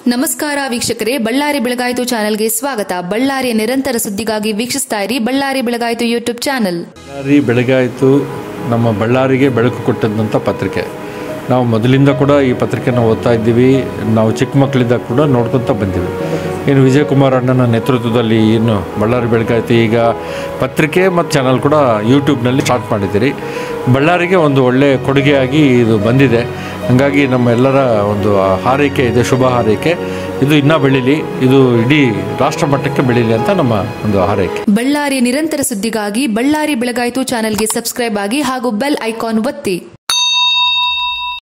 ನಮಸ್ಕಾರ ವೀಕ್ಷಕರೇ ಬಳ್ಳಾರಿ ಬೆಳಗಾಯಿತು ಚಾನೆಲ್ಗೆ ಸ್ವಾಗತ ಬಳ್ಳಾರಿಯ ನಿರಂತರ ಸುದ್ದಿಗಾಗಿ ವೀಕ್ಷಿಸ್ತಾ ಇರಿ ಬಳ್ಳಾರಿ ಬೆಳಗಾಯಿತು ಯೂಟ್ಯೂಬ್ ಚಾನೆಲ್ ಬಳ್ಳಾರಿ ಬೆಳಗಾಯಿತು ನಮ್ಮ ಬಳ್ಳಾರಿಗೆ ಬೆಳಕು ಕೊಟ್ಟಂಥ ಪತ್ರಿಕೆ ನಾವು ಮೊದಲಿಂದ ಕೂಡ ಈ ಪತ್ರಿಕೆನ ಓದ್ತಾ ಇದ್ದೀವಿ ನಾವು ಚಿಕ್ಕ ಮಕ್ಕಳಿಂದ ಕೂಡ ನೋಡ್ಕೊತಾ ಬಂದೀವಿ ಇನ್ನು ವಿಜಯಕುಮಾರ್ ಅಣ್ಣನ ನೇತೃತ್ವದಲ್ಲಿ ಏನು ಬಳ್ಳಾರಿ ಬೆಳಗಾಯಿತು ಈಗ ಪತ್ರಿಕೆ ಮತ್ತು ಚಾನಲ್ ಕೂಡ ಯೂಟ್ಯೂಬ್ನಲ್ಲಿ ಸ್ಟಾರ್ಟ್ ಮಾಡಿದ್ದೀರಿ ಬಳ್ಳಾರಿಗೆ ಒಂದು ಒಳ್ಳೆಯ ಕೊಡುಗೆಯಾಗಿ ಇದು ಬಂದಿದೆ ಹಾಗಾಗಿ ನಮ್ಮ ಎಲ್ಲರ ಒಂದು ಹಾರೈಕೆ ಇದೆ ಶುಭ ಹಾರೈಕೆ ಇದು ಇನ್ನೂ ಬೆಳೀಲಿ ಇದು ಇಡೀ ರಾಷ್ಟ್ರ ಮಟ್ಟಕ್ಕೆ ಬೆಳೀಲಿ ಅಂತ ನಮ್ಮ ಒಂದು ಹಾರೈಕೆ ಬಳ್ಳಾರಿಯ ನಿರಂತರ ಸುದ್ದಿಗಾಗಿ ಬಳ್ಳಾರಿ ಬೆಳಗಾಯಿತು ಚಾನೆಲ್ಗೆ ಸಬ್ಸ್ಕ್ರೈಬ್ ಆಗಿ ಹಾಗೂ ಬೆಲ್ ಐಕಾನ್ ಒತ್ತಿ